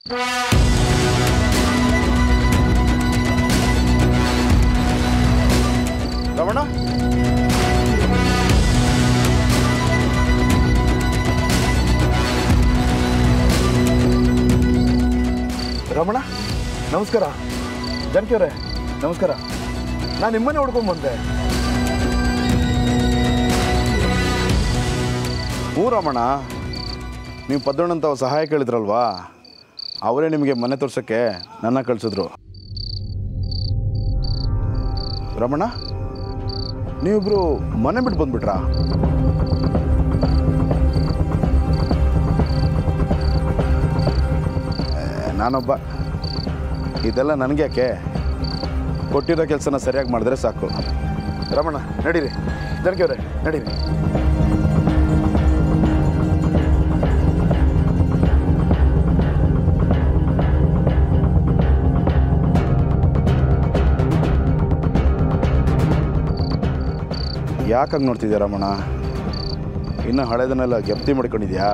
ರಮಣ ರಮಣ ನಮಸ್ಕಾರ ಜಾನಕಿ ಅವರೇ ನಮಸ್ಕಾರ ನಾನು ನಿಮ್ಮನ್ನೇ ಹುಡ್ಕೊಂಡ್ ಬಂದೆ ಹ್ಞೂ ರಮಣ ನೀವು ಪದ್ದಣ್ಣಂತ ಸಹಾಯ ಕೇಳಿದ್ರಲ್ವಾ ಅವರೇ ನಿಮಗೆ ಮನೆ ತೋರ್ಸೋಕ್ಕೆ ನನ್ನ ಕಳಿಸಿದ್ರು ರಮಣ ನೀವಿಬ್ರು ಮನೆ ಬಿಟ್ಟು ಬಂದ್ಬಿಟ್ರಾ ಏ, ನಾನೊಬ್ಬ ಇದೆಲ್ಲ ನನಗೆ ಯಾಕೆ ಕೊಟ್ಟಿರೋ ಕೆಲಸನ ಸರಿಯಾಗಿ ಮಾಡಿದ್ರೆ ಸಾಕು ರಮಣ ನಡೀರಿ ಜನಕಿಯವ್ರೆ ನಡೀರಿ ಯಾಕಾಗಿ ನೋಡ್ತಿದ್ಯಾ ರಮಣ ಇನ್ನು ಹಳೆದನ್ನೆಲ್ಲ ಗೆಪ್ತಿ ಮಾಡ್ಕೊಂಡಿದ್ಯಾ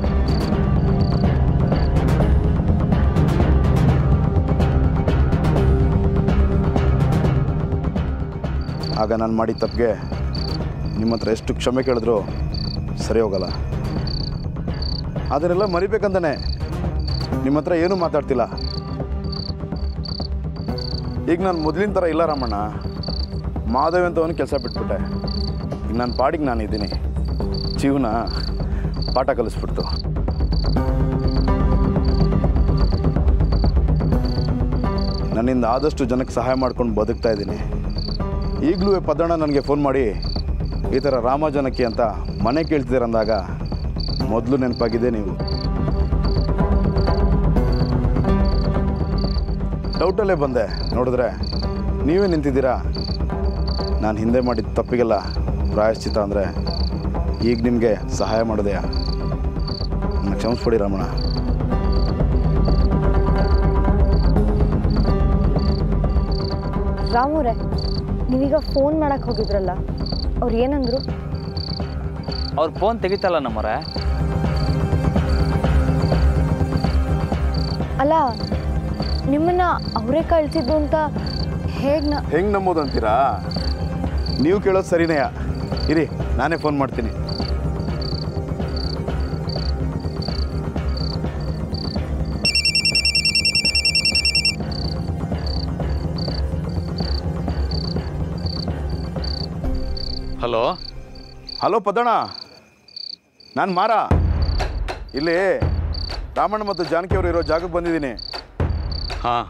ಆಗ ನಾನು ಮಾಡಿದ ತಪ್ಪಿಗೆ ನಿಮ್ಮ ಹತ್ರ ಎಷ್ಟು ಕ್ಷಮೆ ಕೇಳಿದ್ರು ಸರಿ ಹೋಗಲ್ಲ ಅದನ್ನೆಲ್ಲ ಮರಿಬೇಕಂತಾನೆ ನಿಮ್ಮ ಹತ್ರ ಏನೂ ಮಾತಾಡ್ತಿಲ್ಲ ಈಗ ನಾನು ಮೊದಲಿನ ಥರ ಇಲ್ಲ ರಾಮಣ್ಣ ಮಾಧವ್ ಅಂತವನು ಕೆಲಸ ಬಿಟ್ಬಿಟ್ಟೆ ಈಗ ನನ್ನ ಪಾಡಿಗೆ ನಾನು ಇದ್ದೀನಿ ಜೀವನ ಪಾಠ ಕಲಿಸ್ಬಿಡ್ತು ನನ್ನಿಂದ ಆದಷ್ಟು ಜನಕ್ಕೆ ಸಹಾಯ ಮಾಡ್ಕೊಂಡು ಬದುಕ್ತಾ ಇದ್ದೀನಿ ಈಗಲೂ ಪದ್ದಣ್ಣ ನನಗೆ ಫೋನ್ ಮಾಡಿ ಈ ಥರ ರಾಮ ಜನಕ್ಕೆ ಅಂತ ಮನೆ ಕೇಳ್ತಿದ್ದೀರ ಅಂದಾಗ ಮೊದಲು ನೆನಪಾಗಿದೆ ನೀವು ಡೌಟಲ್ಲೇ ಬಂದೆ ನೋಡಿದ್ರೆ ನೀವೇ ನಿಂತಿದ್ದೀರಾ ನಾನು ಹಿಂದೆ ಮಾಡಿದ ತಪ್ಪಿಗೆಲ್ಲ ಪ್ರಾಯಶ್ಚಿತ ಅಂದರೆ ಈಗ ನಿಮಗೆ ಸಹಾಯ ಮಾಡೋದೆಯಾ ನನ್ನ ಕ್ಷಮಿಸ್ಬಿಡಿ ರಮಣ ರಾಮೂರೇ ನೀವೀಗ ಫೋನ್ ಮಾಡಕ್ಕೆ ಹೋಗಿದ್ರಲ್ಲ ಅವ್ರು ಏನಂದ್ರು ಅವ್ರ ಫೋನ್ ತೆಗಿತಲ್ಲ ನಮ್ಮರೆ ಅಲ್ಲ ನಿಮ್ಮನ್ನ ಅವರೇ ಕಳ್ಸಿದ್ದು ಅಂತ ಹೇಗೆ ನ ಹೆಂಗೆ ನಂಬೋದು ಅಂತೀರಾ ನೀವು ಕೇಳೋದು ಸರಿನೇ ಇರಿ ನಾನೇ ಫೋನ್ ಮಾಡ್ತೀನಿ ಹಲೋ ಹಲೋ ಪದ್ದಣ್ಣ ನಾನು ಮಾರ ಇಲ್ಲಿ ರಾಮಣ್ಣ ಮತ್ತು ಜಾನಕಿ ಅವರು ಇರೋ ಜಾಗಕ್ಕೆ ಬಂದಿದ್ದೀನಿ ಹಾಂ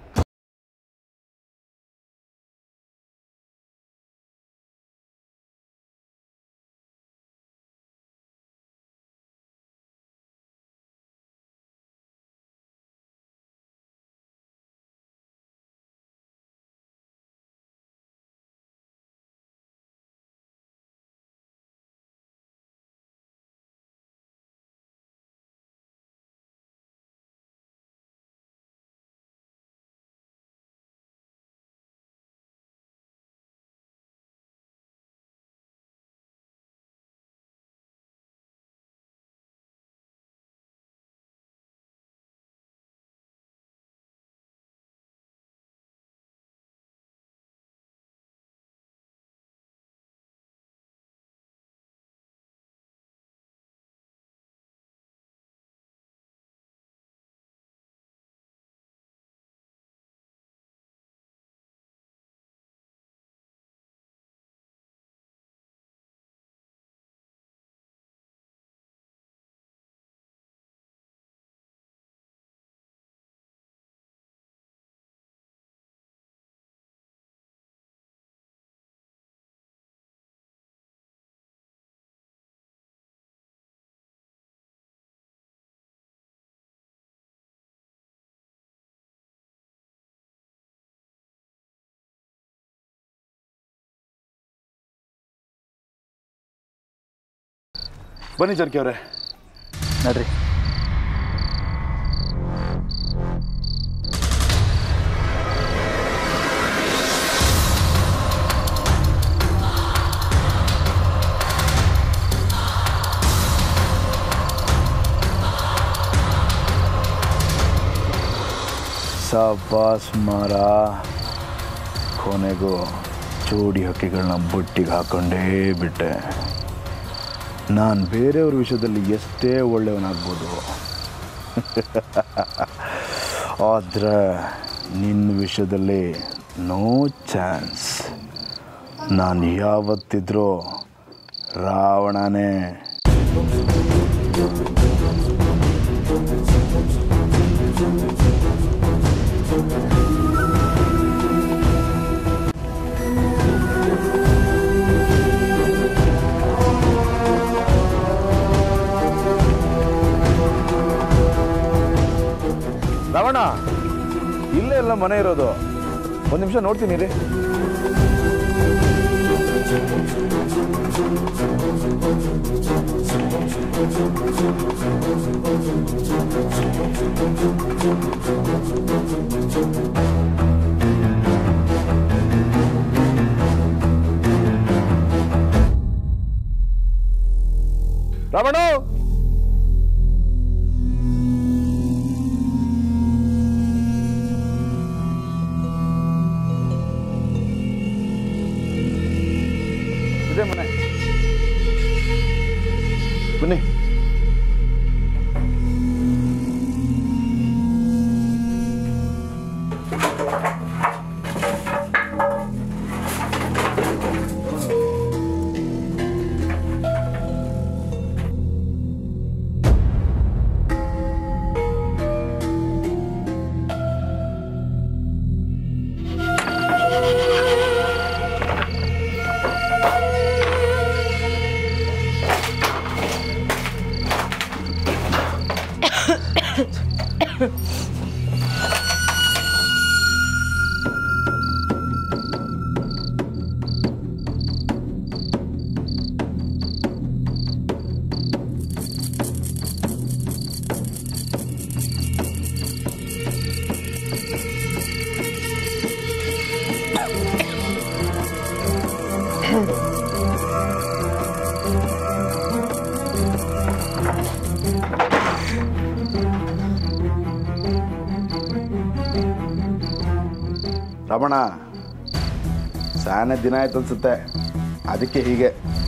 ಬನ್ನಿ ಜಾನಕಿ ಅವರೇ ನಡ್ರಿ ಸಾಪಾಸ್ ಮರ ಕೊನೆಗೂ ಜೋಡಿ ಹಕ್ಕಿಗಳನ್ನ ಬುಟ್ಟಿಗೆ ಹಾಕೊಂಡೇ ಬಿಟ್ಟೆ ನಾನು ಬೇರೆಯವ್ರ ವಿಷಯದಲ್ಲಿ ಎಷ್ಟೇ ಒಳ್ಳೆಯವನಾಗ್ಬೋದು ಆದರೆ ನಿನ್ನ ವಿಷಯದಲ್ಲಿ ನೋ ಚಾನ್ಸ್ ನಾನು ಯಾವತ್ತಿದ್ರೂ ರಾವಣನೇ ರಾವಣ ಇಲ್ಲೇ ಎಲ್ಲ ಮನೆ ಇರೋದು ಒಂದು ನಿಮಿಷ ನೋಡ್ತೀನಿ ರೀ ರಾವಣ ಇದೆ ಮನೆ ಬನ್ನಿ ರಮಣ ಸಾನೆ ದಿನ ಆಯ್ತು ಅನ್ಸುತ್ತೆ ಅದಕ್ಕೆ ಹೀಗೆ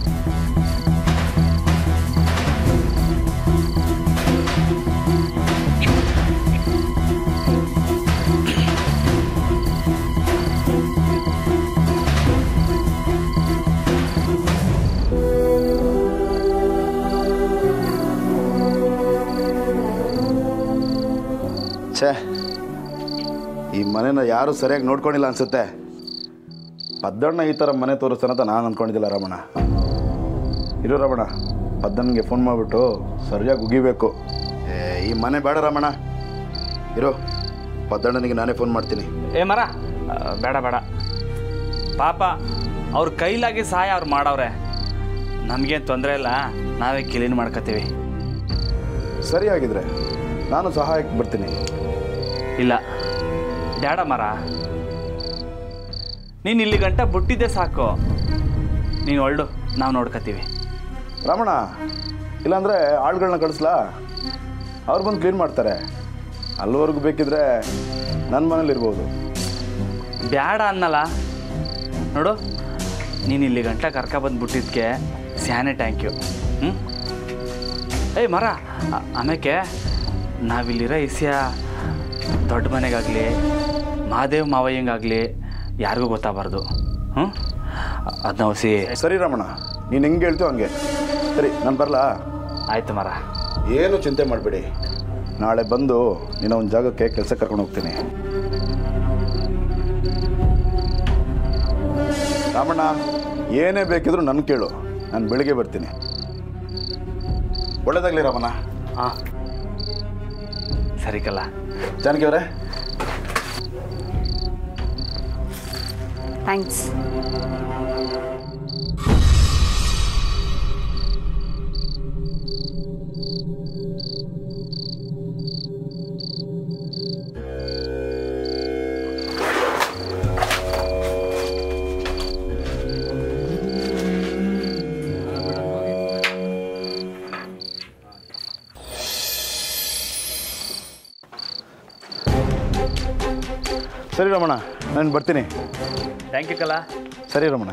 ಛೇ ಈ ಮನೆನ ಯಾರೂ ಸರಿಯಾಗಿ ನೋಡ್ಕೊಂಡಿಲ್ಲ ಅನ್ಸುತ್ತೆ ಪದ್ದಣ್ಣ ಈ ಥರ ಮನೆ ತೋರಿಸ್ತಾನಂತ ನಾನು ಅಂದ್ಕೊಂಡಿದ್ದಿಲ್ಲ ರಮಣ ಇರು ರಮಣ ಪದ್ದಣ್ಣಗೆ ಫೋನ್ ಮಾಡಿಬಿಟ್ಟು ಸರಿಯಾಗಿ ಉಗಿಬೇಕು ಏ ಈ ಮನೆ ಬೇಡ ರಮಣ ಇರು ಪದ್ದಣ್ಣನಿಗೆ ನಾನೇ ಫೋನ್ ಮಾಡ್ತೀನಿ ಏ ಮರ ಆ, ಬೇಡ ಬೇಡ ಪಾಪ ಅವ್ರ ಕೈಲಾಗಿ ಸಹಾಯ ಅವ್ರು ಮಾಡವ್ರೆ ನಮಗೇನು ತೊಂದರೆ ಇಲ್ಲ ನಾವೇ ಕ್ಲೀನ್ ಮಾಡ್ಕೋತೀವಿ ಸರಿಯಾಗಿದ್ರೆ ನಾನು ಸಹಾಯಕ್ಕೆ ಬರ್ತೀನಿ ಇಲ್ಲ ಬೇಡ ಮರ ನೀನು ಇಲ್ಲಿ ಗಂಟ ಬಿಟ್ಟಿದ್ದೆ ಸಾಕು ನೀನು ಒಳ್ಳು ನಾವು ನೋಡ್ಕೋತೀವಿ ರಮಣ ಇಲ್ಲಾಂದರೆ ಆಳುಗಳನ್ನ ಕಳಿಸ್ಲಾ ಅವ್ರು ಬಂದು ಕ್ಲೀನ್ ಮಾಡ್ತಾರೆ ಅಲ್ಲಿವರೆಗೂ ಬೇಕಿದ್ರೆ ನನ್ನ ಮನೇಲಿ ಇರ್ಬೋದು ಬೇಡ ಅನ್ನಲ್ಲ ನೋಡು ನೀನು ಇಲ್ಲಿ ಗಂಟ ಕರ್ಕ ಬಂದ್ಬಿಟ್ಟಿದ್ಕೆ ಸ್ಯಾನೆ ಥ್ಯಾಂಕ್ ಯು ಹ್ಞೂ ಏಯ್ ಮರ ಆ- ಆಮೇಕೆ ನಾವಿಲ್ಲಿರೋ ಇಸ್ಯ ದೊಡ್ಡ ಮನೆಗಾಗಲಿ ಮಹಾದೇವ್ ಮಾವಯ್ಯಂಗಾಗಲಿ ಯಾರಿಗೂ ಗೊತ್ತಾಗಬಾರ್ದು ಹ್ಞೂ ಅದನ್ನ ಹೊಸಿ ಸರಿ ರಮಣ ನೀನು ಹೆಂಗೆ ಹೇಳ್ತೀವೋ ಹಂಗೆ ಸರಿ ನಾನು ಬರಲಾ ಆಯ್ತು ಮರ ಏನು ಚಿಂತೆ ಮಾಡಬೇಡಿ ನಾಳೆ ಬಂದು ನಿನ್ನ ಒಂದು ಜಾಗಕ್ಕೆ ಕೆಲಸ ಕರ್ಕೊಂಡು ಹೋಗ್ತೀನಿ ರಾಮಣ್ಣ ಏನೇ ಬೇಕಿದ್ರು ನನ್ನ ಕೇಳು ನಾನು ಬೆಳಿಗ್ಗೆ ಬರ್ತೀನಿ ಒಳ್ಳೇದಾಗಲಿ ರಾಮಣ್ಣ ಹಾಂ ಸರಿ ಕಲ್ಲ ಜಾನಕಿ ಅವರೇ ಥ್ಯಾಂಕ್ಸ್ ಸರಿ ರಮಣ ನಾನು ಬರ್ತೀನಿ ಥ್ಯಾಂಕ್ ಯು ಕಲಾ ಸರಿ ರಮಣ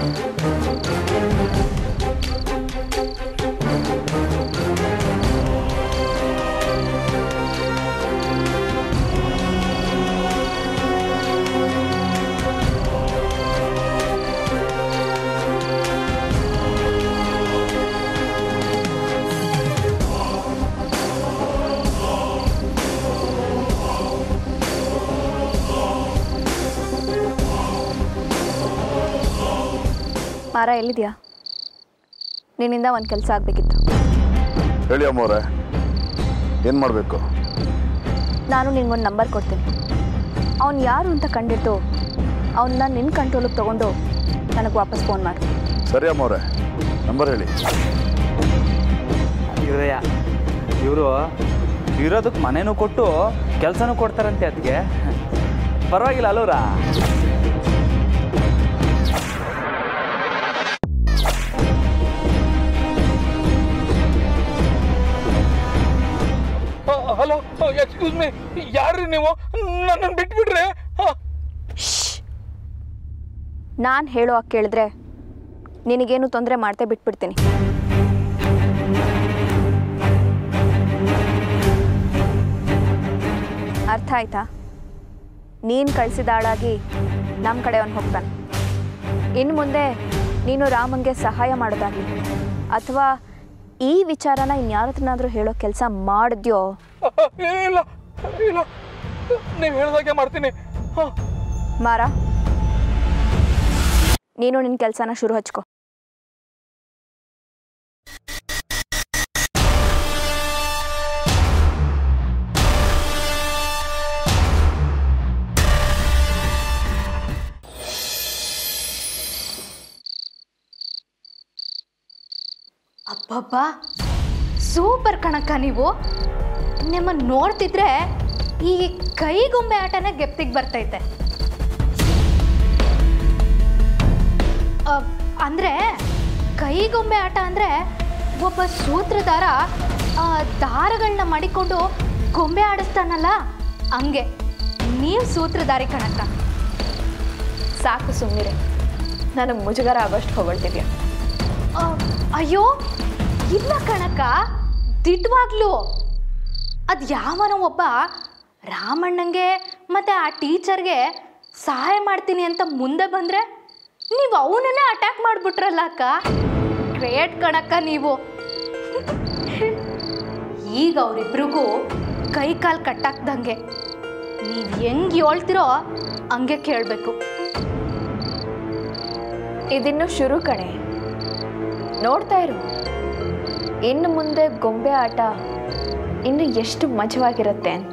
ಮಾರ ಎಲ್ಲಿದ್ಯಾ ನಿನ್ನಿಂದ ಒಂದು ಕೆಲಸ ಆಗಬೇಕಿತ್ತು ಹೇಳಿ ಅಮ್ಮವ್ರೆ ಏನು ಮಾಡಬೇಕು ನಾನು ನಿನ್ಗೊಂದು ನಂಬರ್ ಕೊಡ್ತೀನಿ ಅವ್ನು ಯಾರು ಅಂತ ಕಂಡಿಟ್ಟು ಅವನ್ನ ನಿನ್ನ ಕಂಟ್ರೋಲಿಗೆ ತೊಗೊಂಡು ನನಗೆ ವಾಪಸ್ ಫೋನ್ ಮಾಡು ಸರಿ ಅಮ್ಮವ್ರೆ ನಂಬರ್ ಹೇಳಿ ಹೃದಯ ಇವರು ಇರೋದಕ್ಕೆ ಮನೆನೂ ಕೊಟ್ಟು ಕೆಲಸನೂ ಕೊಡ್ತಾರಂತೆ ಅದಕ್ಕೆ ಪರವಾಗಿಲ್ಲ ಅಲ್ಲವ್ರಾ ಹಲೋ ಎಕ್ಸ್ಕ್ಯೂಸ್ ಮೀ ಯಾರು ನೀವು ನನ್ನನ್ನು ಬಿಟ್ಬಿಡ್ರೆ ನಾನು ಹೇಳೋ ಹಾಗೆ ಕೇಳಿದ್ರೆ ನಿನಗೇನು ತೊಂದರೆ ಮಾಡ್ತೇ ಬಿಟ್ಬಿಡ್ತೀನಿ ಅರ್ಥ ಆಯ್ತಾ ನೀನು ಕಳಿಸಿದ ಆಳಾಗಿ ನಮ್ಮ ಕಡೆ ಅವನು ಹೋಗ್ತಾನೆ ಇನ್ನು ಮುಂದೆ ನೀನು ರಾಮಂಗೆ ಸಹಾಯ ಮಾಡೋದಾಗಲಿ ಅಥವಾ ಈ ವಿಚಾರನ ಇನ್ಯಾರ ಹತ್ರನಾದ್ರೂ ಹೇಳೋ ಕೆಲಸ ಮಾಡಿದ್ಯೋ ಇಲ್ಲ ಇಲ್ಲ ನೀವು ಹೇಳ್ದಾಗೆ ಮಾಡ್ತೀನಿ ಹಾ ಮಾರ ನೀನು ನಿನ್ನ ಕೆಲಸನ ಶುರು ಹಚ್ಕೊ ಅಬ್ಬಬ್ಬಾ ಸೂಪರ್ ಕಣಕ್ಕ ನೀವು ನಿಮ್ಮನ್ನು ನೋಡ್ತಿದ್ರೆ ಈ ಕೈಗೊಂಬೆ ಆಟನೇ ಗೆಪ್ತಿಗೆ ಬರ್ತೈತೆ ಅಹ್, ಅಂದ್ರೆ ಕೈಗೊಂಬೆ ಆಟ ಅಂದ್ರೆ ಒಬ್ಬ ಸೂತ್ರಧಾರ ಆ, ದಾರಗಳನ್ನ ಮಾಡಿಕೊಂಡು ಗೊಂಬೆ ಆಡಿಸ್ತಾನಲ್ಲ ಹಂಗೆ ನೀವು ಸೂತ್ರಧಾರಿ ಕಣಕ್ಕ ಸಾಕು ಸುಮ್ಮನಿರೆ ನನಗೆ ಮುಜುಗರ ಆಗೋಷ್ಟು ಹೊಗಳ್ತಿದ್ಯಾ ಆ, ಅಯ್ಯೋ ಇಲ್ಲ ಕಣಕ್ಕ ದಿಟ್ವಾಗ್ಲು ಅದು ಯಾವನೋ ಒಬ್ಬ ರಾಮಣ್ಣಂಗೆ ಮತ್ತೆ ಆ ಟೀಚರ್ಗೆ ಸಹಾಯ ಮಾಡ್ತೀನಿ ಅಂತ ಮುಂದೆ ಬಂದರೆ ನೀವು ಅವನನ್ನೇ ಅಟ್ಯಾಕ್ ಮಾಡಿಬಿಟ್ರಲ್ಲ ಅಕ್ಕ ಗ್ರೇಟ್ ಕಣಕ್ಕ ನೀವು ಈಗ ಅವರಿಬ್ರಿಗೂ ಕೈ ಕಾಲು ಕಟ್ಟಾಕ್ದಂಗೆ ನೀವು ಹೆಂಗೆ ಹೇಳ್ತಿರೋ ಹಂಗೆ ಕೇಳಬೇಕು ಇದಿನ್ನು ಶುರು ಕಣೆ ನೋಡ್ತಾ ಇರು ಇನ್ನು ಮುಂದೆ ಗೊಂಬೆ ಆಟ ಇನ್ನು ಎಷ್ಟು ಮಜವಾಗಿರುತ್ತೆ ಅಂತ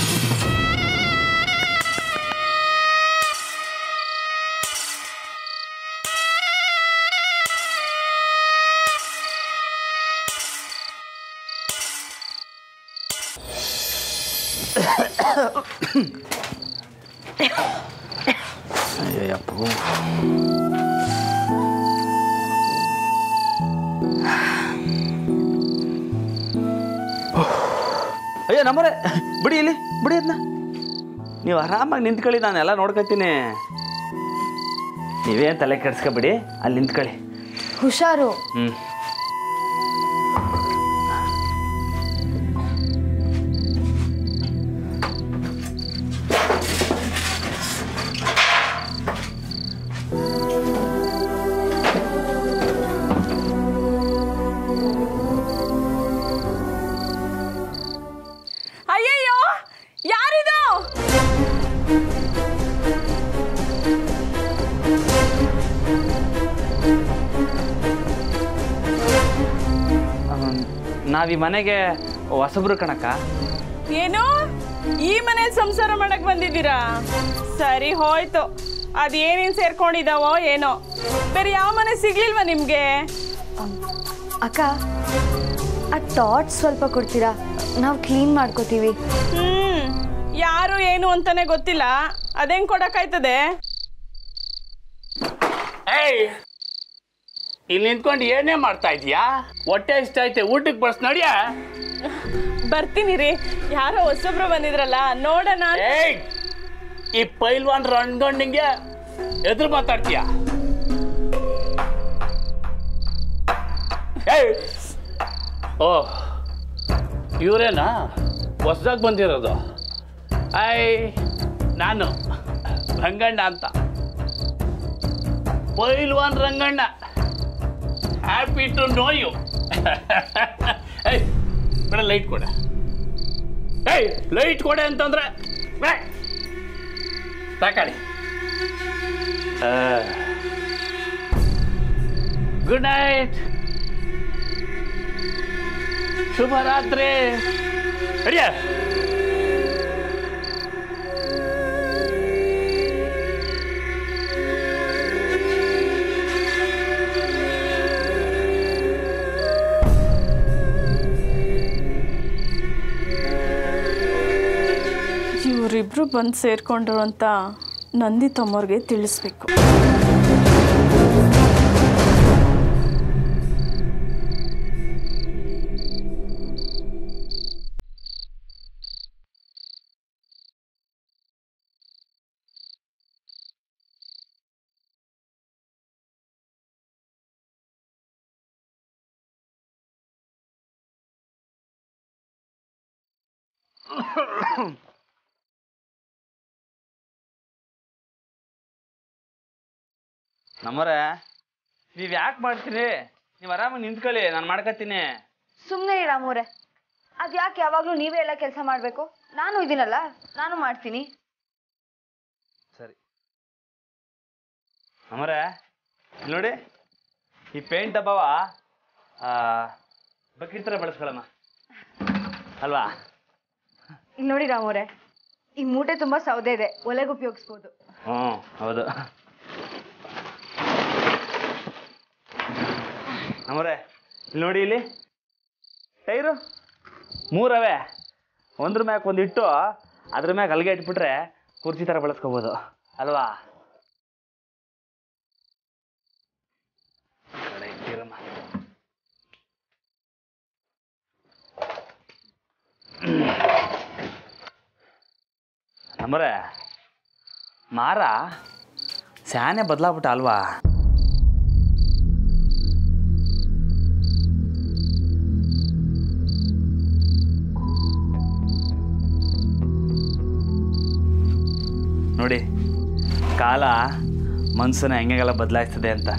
ಅಯ್ಯಪ್ಪ ಅಯ್ಯೋ ನಮ್ಮರೆ ಬಿಡಿ ಇಲ್ಲಿ ಬಿಡಿ ಅದನ್ನ ನೀವು ಆರಾಮಾಗಿ ನಿಂತ್ಕೊಳ್ಳಿ ನಾನೆಲ್ಲ ನೋಡ್ಕೊತೀನಿ ನೀವೇನು ತಲೆ ಕೆಡ್ಸ್ಕೊಬಿಡಿ ಅಲ್ಲಿ ನಿಂತ್ಕೊಳ್ಳಿ ಹುಷಾರು ಹ್ಞೂ ಅಯ್ಯಯ್ಯೋ ಯಾರಿದು ನಾವು ಈ ಮನೆಗೆ ಹೊಸಬ್ರು ಕಣಕ್ಕ ಏನು ಈ ಮನೆ ಸಂಸಾರ ಮಾಡಕ್ ಬಂದಿದ್ದೀರಾ ಸರಿ ಹೋಯ್ತು ಅದೇನೇನು ಸೇರ್ಕೊಂಡಿದಾವೋ ಏನೋ ಬೇರೆ ಯಾವ ಮನೆ ಸಿಗ್ಲಿಲ್ವಾ ನಿಮ್ಗೆ ಅಕ್ಕ ಆ ಟಾಟ್ ಸ್ವಲ್ಪ ಕೊಡ್ತೀರಾ ನಾವು ಕ್ಲೀನ್ ಮಾಡ್ಕೋತೀವಿ ಹ್ಮ್ ಯಾರು ಏನು ಅಂತಾನೆ ಗೊತ್ತಿಲ್ಲ ಅದೇನ್ ಕೊಡಕ್ಕಾಯ್ತದೆ ಏಯ್ ಇಲ್ಲಿ ನಿಂತ್ಕೊಂಡು ಏನೇ ಮಾಡ್ತಾ ಇದೀಯಾ ಹೊಟ್ಟೆ ಇಷ್ಟ ಐತೆ ಊಟಕ್ಕೆ ಬಸ್ ನಡಿಯ ಬರ್ತೀನಿ ರೀ ಯಾರೋ ಹೊಸಬ್ರು ಬಂದಿದ್ರಲ್ಲ ನೋಡೋಣ ಏಯ್ ಈ ಪೈಲ್ವಾನ್ ರಣಗಂಡಿಂಗೆ ಎದುರು ಮಾತಾಡ್ತೀಯ ಏಯ್ ಓ ಇವರೇನಾ ಹೊಸ್ದಾಗಿ ಬಂದಿರೋದು ಐ ನಾನು ರಂಗಣ್ಣ ಅಂತ Pailwan Ranganna happy to know you ಏಯ್ ಬೇಡ ಲೈಟ್ ಕೊಡ ಏಯ್ ಲೈಟ್ ಕೊಡೆ ಅಂತಂದ್ರೆ ಬೇ ತಕೊಳ್ಳಿ ಗುಡ್ ನೈಟ್ ಶುಭರಾತ್ರಿ ಅಡಿಯ ಇವರಿಬ್ರು ಬಂದು ಸೇರ್ಕೊಂಡ್ರು ಅಂತ ನಂದಿ ತಮ್ಮವ್ರಿಗೆ ತಿಳಿಸ್ಬೇಕು ನಮ್ಮರೆ ನೀವು ಯಾಕೆ ಮಾಡ್ತೀರಿ ನೀವು ಆರಾಮಾಗಿ ನಿಂತ್ಕೊಳ್ಳಿ ನಾನು ಮಾಡ್ಕೊತೀನಿ ಸುಮ್ಮನೆ ರಾಮೂರೆ ಅದು ಯಾಕೆ ಯಾವಾಗಲೂ ನೀವೇ ಎಲ್ಲ ಕೆಲಸ ಮಾಡಬೇಕು ನಾನು ಇದೀನಲ್ಲ ನಾನು ಮಾಡ್ತೀನಿ ಸರಿ ನಮ್ಮರೆ ಇಲ್ಲಿ ನೋಡಿ ಈ ಪೇಂಟ್ ಡಬ್ಬವ ಬಕೆಟ್ ಥರ ಬಳಸ್ಕೊಳ್ಳೋಣ ಅಲ್ವಾ ಇಲ್ಲಿ ನೋಡಿ ರಾಮೂರೆ ಈ ಮೂಟೆ ತುಂಬಾ ಸೌದೆ ಇದೆ ಒಲೆಗೆ ಉಪಯೋಗಿಸ್ಬೋದು ಹ್ಞೂ ಹೌದು ನಮ್ಮರೆ ಇಲ್ಲಿ ನೋಡಿ ಇಲ್ಲಿ ಟೈರು ಮೂರವೆ ಒಂದ್ರ ಮ್ಯಾಕ್ ಒಂದು ಇಟ್ಟು ಅದ್ರ ಮ್ಯಾಗ ಅಲ್ಗೆ ಇಟ್ಬಿಟ್ರೆ ಕುರ್ಚಿ ಥರ ಬಳಸ್ಕೋಬೋದು ಅಲ್ವಾ ಕಡೆ ಇಟ್ಟಿರಮ್ಮ. ನಮ್ಮರೆ ಮಾರ ಸ್ಯಾನೆ ಬದಲಾಗ್ಬಿಟ್ಟ ಅಲ್ವಾ ನೋಡಿ ಕಾಲ ಮನ್ಸನ್ನ ಹೆಂಗೆಲ್ಲ ಬದಲಾಯಿಸ್ತದೆ ಅಂತ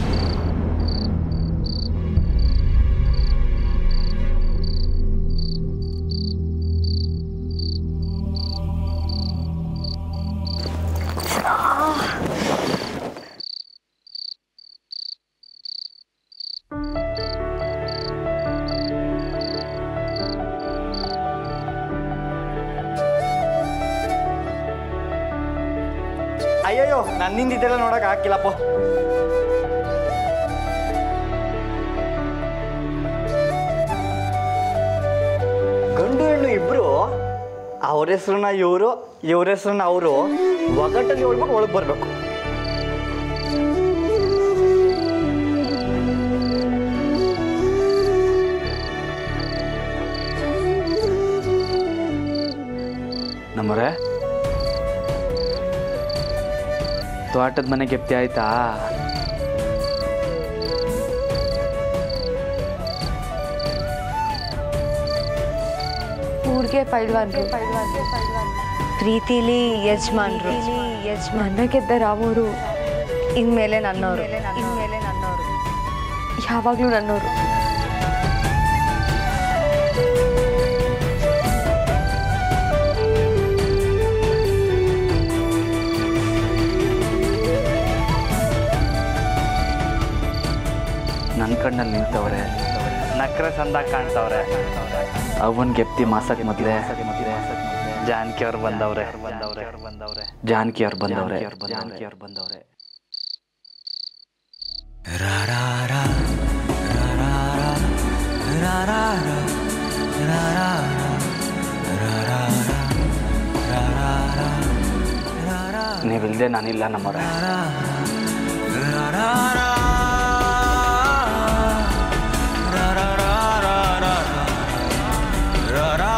ಅಯ್ಯಯ್ಯೋ ನನ್ನಿಂದ ಇದೆಲ್ಲ ನೋಡಕ್ ಹಾಕಿಲ್ಲಪ್ಪ ಗಂಡು ಹೆಣ್ಣು ಇಬ್ರು ಅವ್ರ ಹೆಸ್ರನ್ನ ಇವರು ಇವ್ರ ಹೆಸ್ರನ್ನ ಅವರು ಒಗಟ್ಟಲ್ಲಿ ಹೇಳ್ಬಿಟ್ಟು ಒಳಗೆ ಬರ್ಬೇಕು ನಮ್ಮರೆ ತೋಟದ ಮನೆ ಗೆಪ್ತಿ ಆಯ್ತಾ ಊರಿಗೆ ಪೈಲ್ವಾನ್ರು ಪ್ರೀತಿಲಿ ಯಜಮಾನ್ರು ಯಜಮಾನ ಗೆದ್ದ ರಾಮೂರು ಇನ್ಮೇಲೆ ನನ್ನವರು ಇನ್ಮೇಲೆ ನನ್ನವರು ಯಾವಾಗಲೂ ನನ್ನವರು ನನ್ನ ಕಣ್ಣಲ್ಲಿ ನಿಂತವ್ರೆ ನಕ್ರ ಸಂದಾಗ ಕಾಣ್ತವ್ರೆ ಅವನ್ ಗೆಪ್ತಿ ಮಾಸಕ್ ಮೊದ್ಲೇ ಜಾನಕಿ ಅವ್ರು ಬಂದವ್ರೆ ಬಂದವ್ರೆ ಬಂದವ್ರೆ ಜಾನಕಿ ಅವ್ರು ಬಂದವ್ರೆ ಜಾನಕಿ ಅವ್ರು ಬಂದವ್ರೆ ನೀವಿಲ್ದೆ ನಾನಿಲ್ಲ ನಮ್ಮವ್ರೆ ra ra ra ra ra ra ra